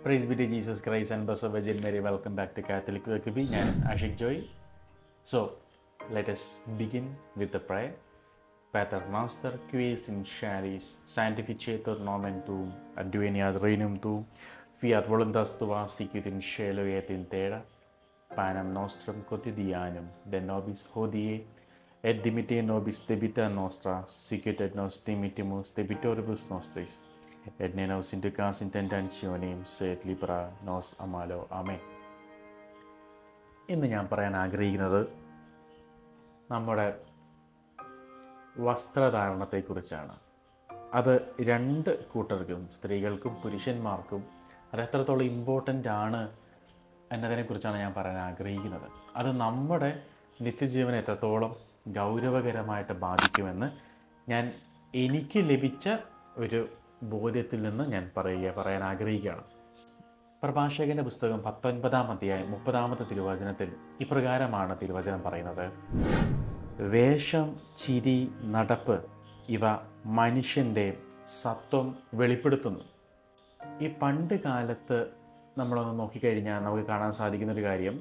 Price be to Jesus Christ and blessed വെജിൽ Mary welcome back to catholic വെക്കുബി ഞാൻ Ashik Joy so let us begin with a prayer Pater Noster, qui es in charis, sanctificetur nomen tuum, adveniat regnum tuum, fiat voluntas tua sicut in cielo et in terra, panem nostrum quotidianum, de nobis hodie, et dimitte nobis debita nostra, sicut et nos dimittimus debitoribus nostris, et ne nos inducas in tentationem, sed libera nos a malo. Amen. ഇന്ന് ഞാൻ പറയാൻ ആഗ്രഹിക്കുന്നത് നമ്മുടെ വസ്ത്രധാരണത്തെക്കുറിച്ചാണ് അത് രണ്ട് കൂട്ടർക്കും സ്ത്രീകൾക്കും പുരുഷന്മാർക്കും അത് എത്രത്തോളം ഇമ്പോർട്ടൻ്റ് ആണ് എന്നതിനെക്കുറിച്ചാണ് ഞാൻ പറയാൻ ആഗ്രഹിക്കുന്നത് അത് നമ്മുടെ നിത്യജീവനെ എത്രത്തോളം ഗൗരവകരമായിട്ട് ബാധിക്കുമെന്ന് ഞാൻ എനിക്ക് ലഭിച്ച ഒരു ബോധ്യത്തിൽ നിന്ന് ഞാൻ പറയുക പറയാൻ ആഗ്രഹിക്കുകയാണ് പ്രഭാഷകന്റെ പുസ്തകം പത്തൊൻപതാം അധ്യായം മുപ്പതാമത്തെ തിരുവചനത്തിൽ ഇപ്രകാരമാണ് തിരുവചനം പറയുന്നത് വേഷം ചിരി നടപ്പ് ഇവ മനുഷ്യൻ്റെ സത്വം വെളിപ്പെടുത്തുന്നു ഈ പണ്ട് കാലത്ത് നമ്മളൊന്ന് നോക്കിക്കഴിഞ്ഞാൽ നമുക്ക് കാണാൻ സാധിക്കുന്ന ഒരു കാര്യം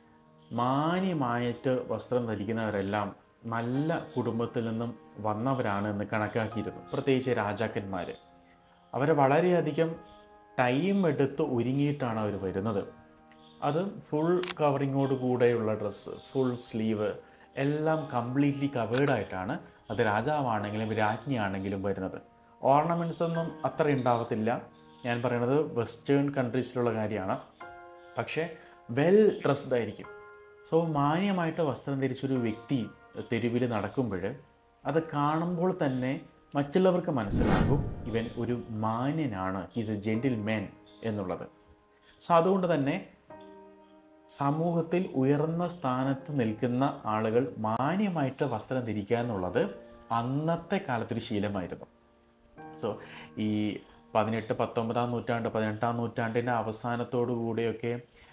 മാന്യമായിട്ട് വസ്ത്രം ധരിക്കുന്നവരെല്ലാം നല്ല കുടുംബത്തിൽ നിന്നും വന്നവരാണ് എന്ന് കണക്കാക്കിയിരുന്നു പ്രത്യേകിച്ച് രാജാക്കന്മാർ അവർ വളരെയധികം ടൈം എടുത്ത് ഒരുങ്ങിയിട്ടാണ് അവർ വരുന്നത് അത് ഫുൾ കവറിങ്ങോട് കൂടെയുള്ള ഡ്രസ്സ് ഫുൾ സ്ലീവ് എല്ലാം കംപ്ലീറ്റ്ലി കവേർഡ് ആയിട്ടാണ് അത് രാജാവാണെങ്കിലും രാജ്ഞിയാണെങ്കിലും വരുന്നത് ഓർണമെൻറ്റ്സ് ഒന്നും അത്ര ഉണ്ടാകത്തില്ല ഞാൻ പറയുന്നത് വെസ്റ്റേൺ കൺട്രീസിലുള്ള കാര്യമാണ് പക്ഷേ വെൽ ഡ്രസ്ഡ് ആയിരിക്കും സോ മാന്യമായിട്ട് വസ്ത്രം ധരിച്ചൊരു വ്യക്തി തെരുവിൽ നടക്കുമ്പോൾ അത് കാണുമ്പോൾ തന്നെ മറ്റുള്ളവർക്ക് മനസ്സിലാകും ഇവൻ ഒരു മാന്യനാണ് ഈസ് എ ജെൻറ്റിൽ മാൻ എന്നുള്ളത് സോ അതുകൊണ്ട് തന്നെ സമൂഹത്തിൽ ഉയർന്ന സ്ഥാനത്ത് നിൽക്കുന്ന ആളുകൾ മാന്യമായിട്ട് വസ്ത്രം ധരിക്കുക എന്നുള്ളത് അന്നത്തെ കാലത്തൊരു ശീലമായിരുന്നു സോ ഈ പതിനെട്ട് പത്തൊമ്പതാം നൂറ്റാണ്ട് പതിനെട്ടാം നൂറ്റാണ്ടിൻ്റെ അവസാനത്തോടു കൂടെയൊക്കെ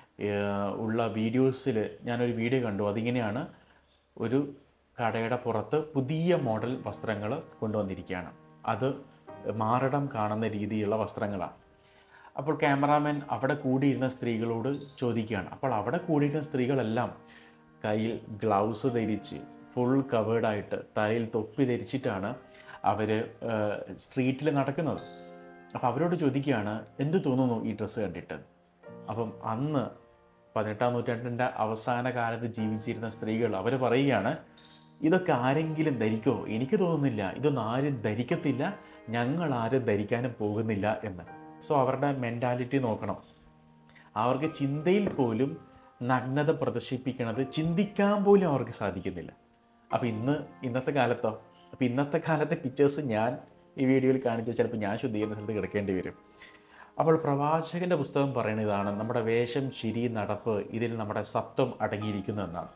ഉള്ള വീഡിയോസിൽ ഞാനൊരു വീഡിയോ കണ്ടു അതിങ്ങനെയാണ് ഒരു കടയുടെ പുറത്ത് പുതിയ മോഡൽ വസ്ത്രങ്ങൾ കൊണ്ടുവന്നിരിക്കുകയാണ് അത് മാറിടം കാണുന്ന രീതിയിലുള്ള വസ്ത്രങ്ങളാണ് അപ്പോൾ ക്യാമറാമാൻ അവിടെ കൂടിയിരുന്ന സ്ത്രീകളോട് ചോദിക്കുകയാണ് അപ്പോൾ അവിടെ കൂടിയിരുന്ന സ്ത്രീകളെല്ലാം കയ്യിൽ ഗ്ലൗസ് ധരിച്ച് ഫുൾ കവേർഡായിട്ട് തലയിൽ തൊപ്പി ധരിച്ചിട്ടാണ് അവർ സ്ട്രീറ്റിൽ നടക്കുന്നത് അപ്പോൾ അവരോട് ചോദിക്കുകയാണ് എന്ത് തോന്നുന്നു ഈ ഡ്രസ്സ് കണ്ടിട്ട് അപ്പം അന്ന് പതിനെട്ടാം നൂറ്റാണ്ടിൻ്റെ അവസാന കാലത്ത് ജീവിച്ചിരുന്ന സ്ത്രീകൾ അവർ പറയുകയാണ് ഇതൊക്കെ ആരെങ്കിലും ധരിക്കോ എനിക്ക് തോന്നുന്നില്ല ഇതൊന്നും ആരും ധരിക്കത്തില്ല ഞങ്ങൾ ആരും ധരിക്കാനും പോകുന്നില്ല എന്ന് സോ അവരുടെ മെൻറ്റാലിറ്റി നോക്കണം അവർക്ക് ചിന്തയിൽ പോലും നഗ്നത പ്രദർശിപ്പിക്കണത് ചിന്തിക്കാൻ പോലും അവർക്ക് സാധിക്കുന്നില്ല അപ്പോൾ ഇന്ന് ഇന്നത്തെ കാലത്തോ അപ്പോൾ ഇന്നത്തെ കാലത്തെ പിക്ചേഴ്സ് ഞാൻ ഈ വീഡിയോയിൽ കാണിച്ച് ചിലപ്പോൾ ഞാൻ ശുദ്ധീകരണ സ്ഥലത്ത് കിടക്കേണ്ടി വരും അപ്പോൾ പ്രവാചകൻ്റെ പുസ്തകം പറയുന്ന ഇതാണ് നമ്മുടെ വേഷം ചിരി നടപ്പ് ഇതിൽ നമ്മുടെ സത്വം അടങ്ങിയിരിക്കുന്നു എന്നാണ്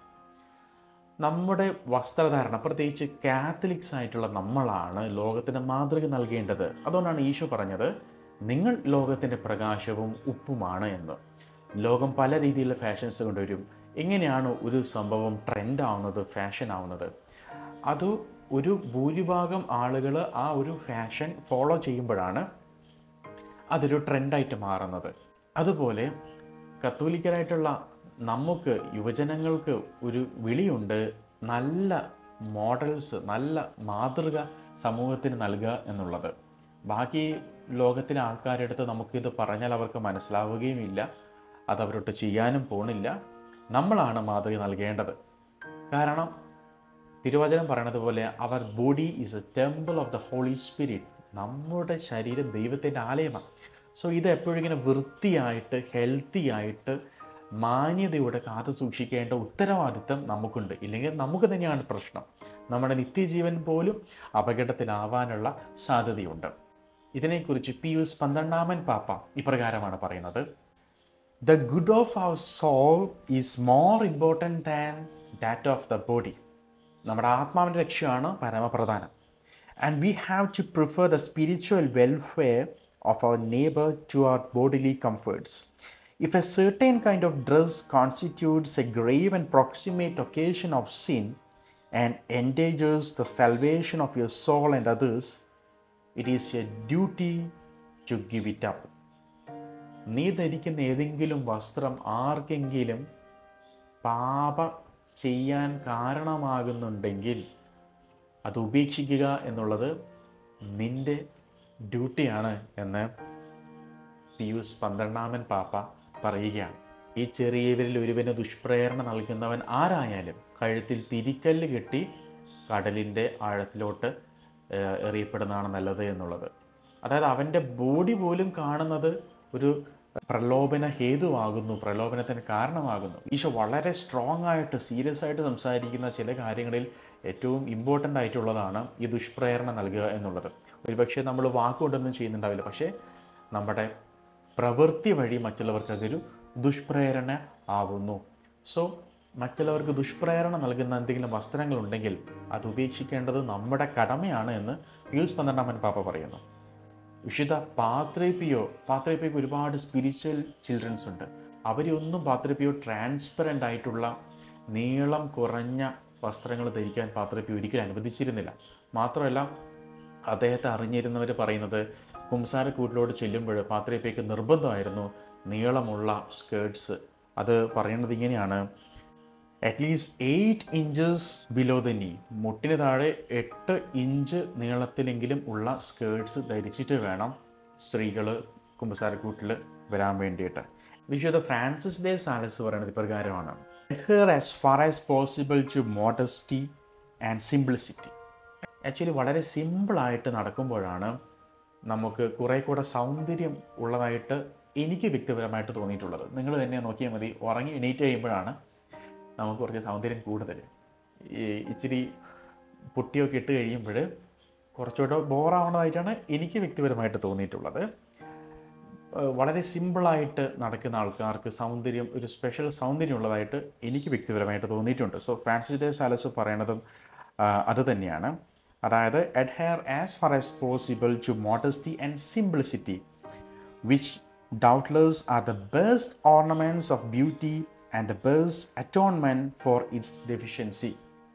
നമ്മുടെ വസ്ത്രധാരണ പ്രത്യേകിച്ച് കാത്തലിക്സ് ആയിട്ടുള്ള നമ്മളാണ് ലോകത്തിന് മാതൃക നൽകേണ്ടത് അതുകൊണ്ടാണ് ഈശോ പറഞ്ഞത് നിങ്ങൾ ലോകത്തിൻ്റെ പ്രകാശവും ഉപ്പുമാണ് എന്ന് ലോകം പല രീതിയിലുള്ള ഫാഷൻസ് കൊണ്ടുവരും എങ്ങനെയാണ് ഒരു സംഭവം ട്രെൻഡ് ആവുന്നത് ഫാഷൻ ആവുന്നത് അത് ഒരു ഭൂരിഭാഗം ആളുകൾ ആ ഒരു ഫാഷൻ ഫോളോ ചെയ്യുമ്പോഴാണ് അതൊരു ട്രെൻഡായിട്ട് മാറുന്നത് അതുപോലെ കത്തോലിക്കരായിട്ടുള്ള നമുക്ക് യുവജനങ്ങൾക്ക് ഒരു വിളിയുണ്ട് നല്ല മോഡൽസ് നല്ല മാതൃക സമൂഹത്തിന് നൽകുക എന്നുള്ളത് ബാക്കി ലോകത്തിലെ ആൾക്കാരുടെ അടുത്ത് നമുക്കിത് പറഞ്ഞാൽ അവർക്ക് മനസ്സിലാവുകയുമില്ല അത് അവരോട്ട് ചെയ്യാനും പോണില്ല നമ്മളാണ് മാതൃക നൽകേണ്ടത് കാരണം തിരുവചനം പറയണത് പോലെ our body is a temple of the holy spirit നമ്മുടെ ശരീരം ദൈവത്തിൻ്റെ ആലയമാണ് സോ ഇത് എപ്പോഴും ഇങ്ങനെ വൃത്തിയായിട്ട് ഹെൽത്തി ആയിട്ട് മാന്യതയോടെ കാത്തു സൂക്ഷിക്കേണ്ട ഉത്തരവാദിത്തം നമുക്കുണ്ട് ഇല്ലെങ്കിൽ നമുക്ക് തന്നെയാണ് പ്രശ്നം നമ്മുടെ നിത്യജീവൻ പോലും അപകടത്തിലാവാനുള്ള സാധ്യതയുണ്ട് ഇതിനെക്കുറിച്ച് പിയൂസ് പന്ത്രണ്ടാമൻ പാപ്പ ഇപ്രകാരമാണ് പറയുന്നത് the good of our soul is more important than that of the body നമ്മുടെ ആത്മാവിൻ്റെ ലക്ഷ്യമാണ് പരമപ്രധാനം and we have to prefer the spiritual welfare of our neighbour to our bodily comforts If a certain kind of dress constitutes a grave and proximate occasion of sin and endangers the salvation of your soul and others, it is a duty to give it up. നീ ധരിക്കുന്ന ഏതെങ്കിലും വസ്ത്രം ആർക്കെങ്കിലും പാപം ചെയ്യാൻ കാരണമാകുന്നുണ്ടെങ്കിൽ അത് ഉപേക്ഷിക്കുക എന്നുള്ളത് നിന്റെ ഡ്യൂട്ടിയാണ് എന്ന് പിയൂസ് പന്ത്രണ്ടാമൻ പാപ്പ പറയുകയാണ് ഈ ചെറിയവരിൽ ഒരുവന് ദുഷ്പ്രേരണ നൽകുന്നവൻ ആരായാലും കഴുത്തിൽ തിരിക്കല്ല് കെട്ടി കടലിൻ്റെ ആഴത്തിലോട്ട് ഏഹ്, എറിയപ്പെടുന്നതാണ് നല്ലത് എന്നുള്ളത് അതായത് അവൻ്റെ ബോഡി പോലും കാണുന്നത് ഒരു പ്രലോഭന ഹേതുവാകുന്നു പ്രലോഭനത്തിന് കാരണമാകുന്നു ഈശോ വളരെ സ്ട്രോങ് ആയിട്ട് സീരിയസ് ആയിട്ട് സംസാരിക്കുന്ന ചില കാര്യങ്ങളിൽ ഏറ്റവും ഇമ്പോർട്ടൻ്റ് ആയിട്ടുള്ളതാണ് ഈ ദുഷ്പ്രേരണ നൽകുക എന്നുള്ളത് ഒരുപക്ഷെ നമ്മൾ വാക്കുകൊണ്ടൊന്നും ചെയ്യുന്നുണ്ടാവില്ല പക്ഷേ നമ്മുടെ പ്രവൃത്തി വഴി മറ്റുള്ളവർക്ക് അതൊരു ദുഷ്പ്രേരണ ആവുന്നു സോ മറ്റുള്ളവർക്ക് ദുഷ്പ്രേരണ നൽകുന്ന എന്തെങ്കിലും വസ്ത്രങ്ങളുണ്ടെങ്കിൽ അത് ഉപേക്ഷിക്കേണ്ടത് നമ്മുടെ കടമയാണ് എന്ന് യൂസ് പന്ത്രണ്ടാമൻ പാപ്പ പറയുന്നു വിശുദ്ധ പാത്രേപ്പിയോ പാത്രേപ്പിയോക്ക് ഒരുപാട് സ്പിരിച്വൽ ചിൽഡ്രൻസ് ഉണ്ട് അവരൊന്നും പാത്രേപ്പിയോ ട്രാൻസ്പെറൻ്റ് ആയിട്ടുള്ള നീളം കുറഞ്ഞ വസ്ത്രങ്ങൾ ധരിക്കാൻ പാത്രേപ്പിയോ ഒരിക്കലും അനുവദിച്ചിരുന്നില്ല മാത്രമല്ല അദ്ദേഹത്തെ അറിഞ്ഞിരുന്നവർ പറയുന്നത് കുംസാരക്കൂട്ടിലോട് ചെല്ലുമ്പോൾ പാത്രേപ്പിയക്ക് നിർബന്ധമായിരുന്നു നീളമുള്ള സ്കേർട്സ് അത് പറയുന്നത് ഇങ്ങനെയാണ് at least eight inches below the knee മുട്ടിന് താഴെ എട്ട് ഇഞ്ച് നീളത്തിലെങ്കിലും ഉള്ള സ്കേർട്സ് ധരിച്ചിട്ട് വേണം സ്ത്രീകൾ കുമ്പസാരക്കൂട്ടിൽ വരാൻ വേണ്ടിയിട്ട് വിശുദ്ധ ഫ്രാൻസിസ് ഡേ സാലസ് പറയുന്നത് ഇപ്രകാരമാണ് adhere as far as possible to modesty and simplicity actually വളരെ സിമ്പിളായിട്ട് നടക്കുമ്പോഴാണ് നമുക്ക് കുറേ കൂടെ സൗന്ദര്യം ഉള്ളതായിട്ട് എനിക്ക് വ്യക്തിപരമായിട്ട് തോന്നിയിട്ടുള്ളത് നിങ്ങൾ തന്നെ നോക്കിയാൽ മതി ഉറങ്ങി എണീറ്റ് കഴിയുമ്പോഴാണ് നമുക്ക് കുറച്ച് സൗന്ദര്യം കൂടുതൽ ഈ ഇച്ചിരി പൊട്ടിയൊക്കെ ഇട്ട് കഴിയുമ്പോൾ കുറച്ചുകൂടെ ബോറാവണതായിട്ടാണ് എനിക്ക് വ്യക്തിപരമായിട്ട് തോന്നിയിട്ടുള്ളത് ഏഹ് വളരെ സിമ്പിളായിട്ട് നടക്കുന്ന ആൾക്കാർക്ക് സൗന്ദര്യം ഒരു സ്പെഷ്യൽ സൗന്ദര്യം ഉള്ളതായിട്ട് എനിക്ക് വ്യക്തിപരമായിട്ട് തോന്നിയിട്ടുണ്ട് സോ ഫ്രാൻസിസ് ഡേ സാലസ് പറയണതും ആ, അത് തന്നെയാണ് അതായത് adhere as far as possible to modesty and simplicity which doubtless are the best ornaments of beauty and the best atonement for its deficiency.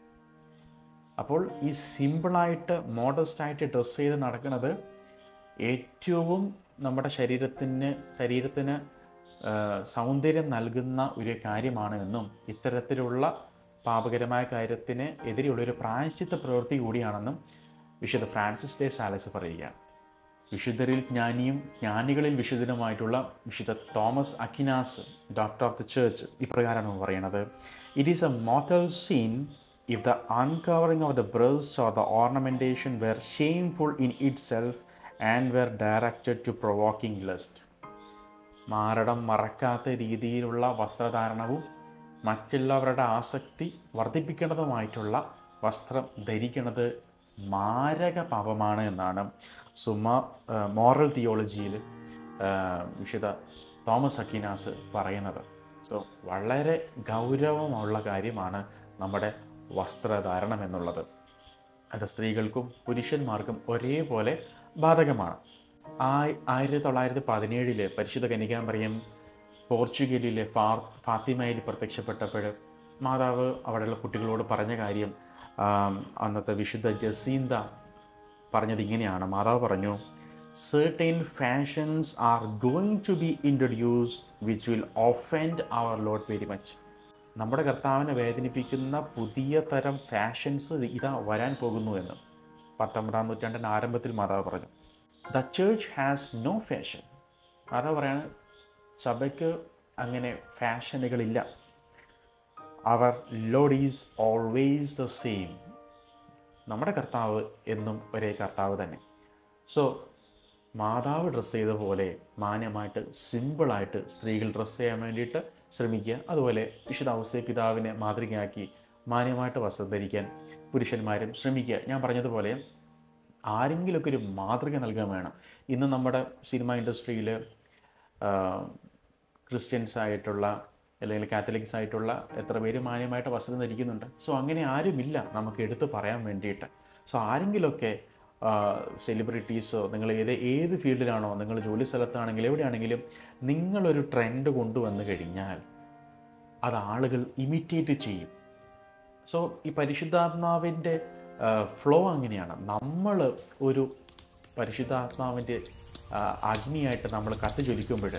അപ്പോൾ ഈ സിമ്പിളായിട്ട് മോഡസ്റ്റായിട്ട് ഡ്രസ്സ് ചെയ്ത് നടക്കുന്നത് ഏറ്റവും നമ്മുടെ ശരീരത്തിന് ശരീരത്തിന് ആ, സൗന്ദര്യം നൽകുന്ന ഒരു കാര്യമാണ് എന്നും ഇത്തരത്തിലുള്ള പാപകരമായ കാര്യത്തിന് എതിരെയുള്ള ഒരു പ്രായശ്ചിത്ത പ്രവൃത്തി കൂടിയാണെന്നും വിശുദ്ധ ഫ്രാൻസിസ് ഡേ സാലസ് പറയുകയാണ് വിശുദ്ധരിൽ ജ്ഞാനിയും ജ്ഞാനികളിൽ വിശുദ്ധനുമായിട്ടുള്ള വിശുദ്ധ Thomas Aquinas doctor of the church ഇപ്രകാരമാണ് പറയുന്നത് it is a mortal sin if the uncovering of the breast or the ornamentation were shameful in itself and were directed to provoking lust മാരടം മറക്കാത്ത രീതിയിലുള്ള വസ്ത്രധാരണവും മറ്റുള്ളവരുടെ ആസക്തി വർദ്ധിപ്പിക്കുന്നതുമായിട്ടുള്ള വസ്ത്രം ധരിക്കുന്നത് മാരക പാപമാണ് എന്നാണ് സുമ മോറൽ തിയോളജിയിൽ വിശുദ്ധ തോമസ് അക്കിനാസ് പറയുന്നത് സോ വളരെ ഗൗരവമുള്ള കാര്യമാണ് നമ്മുടെ വസ്ത്രധാരണം എന്നുള്ളത് അത് സ്ത്രീകൾക്കും പുരുഷന്മാർക്കും ഒരേപോലെ ബാധകമാണ് ആയി ആയിരത്തി തൊള്ളായിരത്തി പതിനേഴില് പരിശുദ്ധ കനികാമറിയം പോർച്ചുഗലിലെ ഫാർ ഫാത്തിമയിൽ പ്രത്യക്ഷപ്പെട്ടപ്പോൾ മാതാവ് അവിടെയുള്ള കുട്ടികളോട് പറഞ്ഞ കാര്യം ആം, അന്നത്തെ വിശുദ്ധ ജസീന്ത പറഞ്ഞത് ഇങ്ങനെയാണ് മാതാവ് പറഞ്ഞു certain fashions are going to be introduce which will offend our lord very much നമ്മുടെ കർത്താവിനെ വേദനിപ്പിക്കുന്ന പുതിയ തരം ഫാഷൻസ് ഇതാ വരാൻ പോകുന്നു എന്ന് പത്തൊമ്പതാം നൂറ്റാണ്ടിൻ്റെ ആരംഭത്തിൽ മാതാവ് പറഞ്ഞു the church has no fashion മാതാവ് പറയാണ് സഭയ്ക്ക് അങ്ങനെ ഫാഷനുകളില്ല our lord is always the same നമ്മുടെ കർത്താവ് എന്നും ഒരേ കർത്താവ് തന്നെ സോ മാതാവ് ഡ്രസ്സ് ചെയ്ത പോലെ മാന്യമായിട്ട് സിമ്പിളായിട്ട് സ്ത്രീകൾ ഡ്രസ്സ് ചെയ്യാൻ വേണ്ടിയിട്ട് ശ്രമിക്കുക അതുപോലെ വിശുദ്ധ ഔസേ പിതാവിനെ മാതൃകയാക്കി മാന്യമായിട്ട് വസ്ത്രം ധരിക്കാൻ പുരുഷന്മാരും ശ്രമിക്കുക ഞാൻ പറഞ്ഞതുപോലെ ആരെങ്കിലുമൊക്കെ ഒരു മാതൃക നൽകാൻ വേണം ഇന്ന് നമ്മുടെ സിനിമ ഇൻഡസ്ട്രിയിൽ ക്രിസ്ത്യൻസ് ആയിട്ടുള്ള അല്ലെങ്കിൽ കാത്തലിക്സ് ആയിട്ടുള്ള എത്ര പേര് മാന്യമായിട്ട് വസ്ത്രം ധരിക്കുന്നുണ്ട് സോ അങ്ങനെ ആരുമില്ല നമുക്ക് എടുത്ത് പറയാൻ വേണ്ടിയിട്ട് സോ ആരെങ്കിലുമൊക്കെ സെലിബ്രിറ്റീസോ നിങ്ങൾ ഏത് ഏത് ഫീൽഡിലാണോ നിങ്ങൾ ജോലി സ്ഥലത്താണെങ്കിലും എവിടെയാണെങ്കിലും നിങ്ങളൊരു ട്രെൻഡ് കൊണ്ടുവന്നു കഴിഞ്ഞാൽ അത് ആളുകൾ ഇമിറ്റേറ്റ് ചെയ്യും സോ ഈ പരിശുദ്ധാത്മാവിൻ്റെ ഫ്ലോ അങ്ങനെയാണ് നമ്മൾ ഒരു പരിശുദ്ധാത്മാവിൻ്റെ ആ, അഗ്നിയായിട്ട് നമ്മൾ കത്തിജ്വലിക്കുമ്പോൾ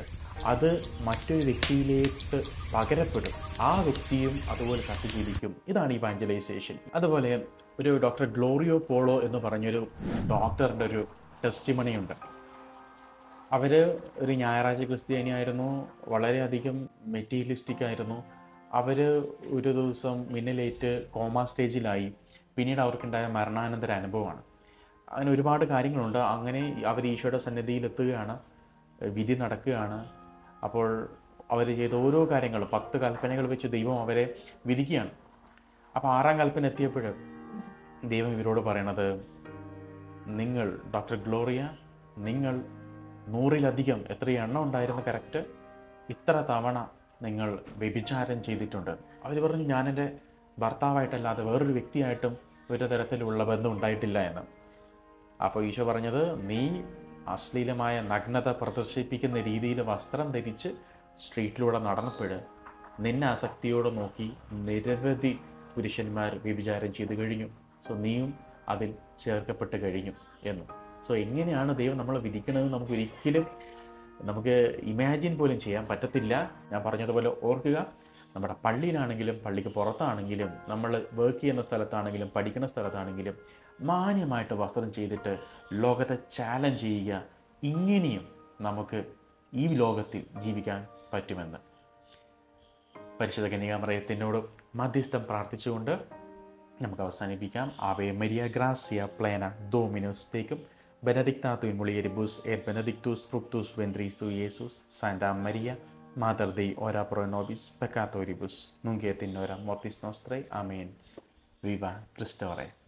അത് മറ്റൊരു വ്യക്തിയിലേക്ക് പകരപ്പെടും ആ വ്യക്തിയും അതുപോലെ കത്തിജീവിക്കും ഇതാണ് ഇവാഞ്ചലൈസേഷൻ അതുപോലെ ഒരു ഡോക്ടർ ഗ്ലോറിയോ പോളോ എന്ന് പറഞ്ഞൊരു ഡോക്ടറിൻ്റെ ഒരു ടെസ്റ്റിമണി ഉണ്ട് അവർ ഒരു ഞായറാഴ്ച ക്രിസ്ത്യാനിയായിരുന്നു വളരെയധികം മെറ്റീരിയലിസ്റ്റിക് ആയിരുന്നു അവർ ഒരു ദിവസം മിന്നലേറ്റ് കോമ സ്റ്റേജിലായി പിന്നീട് അവർക്കുണ്ടായ മരണാനന്തര അനുഭവമാണ് അങ്ങനെ ഒരുപാട് കാര്യങ്ങളുണ്ട് അങ്ങനെ അവർ ഈശോയുടെ സന്നിധിയിൽ എത്തുകയാണ് വിധി നടക്കുകയാണ് അപ്പോൾ അവർ ചെയ്ത ഓരോ കാര്യങ്ങളും പത്ത് കൽപ്പനകൾ വെച്ച് ദൈവം അവരെ വിധിക്കുകയാണ് അപ്പോൾ ആറാം കൽപ്പന എത്തിയപ്പോൾ ദൈവം ഇവരോട് പറയണത് നിങ്ങൾ ഡോക്ടർ ഗ്ലോറിയ നിങ്ങൾ നൂറിലധികം എത്ര എണ്ണം ഉണ്ടായിരുന്നു കറക്റ്റ് ഇത്ര തവണ നിങ്ങൾ വ്യഭിചാരം ചെയ്തിട്ടുണ്ട് അവർ പറഞ്ഞു ഞാൻ എൻ്റെ ഭർത്താവായിട്ടല്ലാതെ വേറൊരു വ്യക്തിയായിട്ടും ഒരു തരത്തിലുള്ള ബന്ധം ഉണ്ടായിട്ടില്ല എന്ന് അപ്പോൾ ഈശോ പറഞ്ഞത് നീ അശ്ലീലമായ നഗ്നത പ്രദർശിപ്പിക്കുന്ന രീതിയിൽ വസ്ത്രം ധരിച്ച് സ്ട്രീറ്റിലൂടെ നടന്നപ്പോൾ നിന്നെ ആസക്തിയോടെ നോക്കി നിരവധി പുരുഷന്മാർ വ്യഭിചാരം ചെയ്തു കഴിഞ്ഞു സോ നീയും അതിൽ ചേർക്കപ്പെട്ട് കഴിഞ്ഞു എന്ന് സോ എങ്ങനെയാണ് ദൈവം നമ്മളെ വിധിക്കണമെന്ന് നമുക്ക് ഒരിക്കലും നമുക്ക് ഇമാജിൻ പോലും ചെയ്യാൻ പറ്റത്തില്ല ഞാൻ പറഞ്ഞതുപോലെ ഓർക്കുക നമ്മുടെ പള്ളിയിലാണെങ്കിലും പള്ളിക്ക് പുറത്താണെങ്കിലും നമ്മൾ വർക്ക് ചെയ്യുന്ന സ്ഥലത്താണെങ്കിലും പഠിക്കുന്ന സ്ഥലത്താണെങ്കിലും മാന്യമായിട്ട് വസ്ത്രം ചെയ്തിട്ട് ലോകത്തെ ചാലഞ്ച് ചെയ്യുക ഇങ്ങനെയും നമുക്ക് ഈ ലോകത്തിൽ ജീവിക്കാൻ പറ്റുമെന്ന് പരിശുദ്ധ കന്യകാമറയത്തിനോട് മധ്യസ്ഥം പ്രാർത്ഥിച്ചുകൊണ്ട് നമുക്ക് അവസാനിപ്പിക്കാം ആവേ മരിയ ഗ്രാസിയ പ്ലേന ഡോമിനോസ് Benedictato in mulieribus et benedictus fructus ventris tui, Iesus, Santa Maria, Mater Dei, ora pro nobis peccatoribus, nunc et in hora mortis nostrae. Amen. Viva Christore.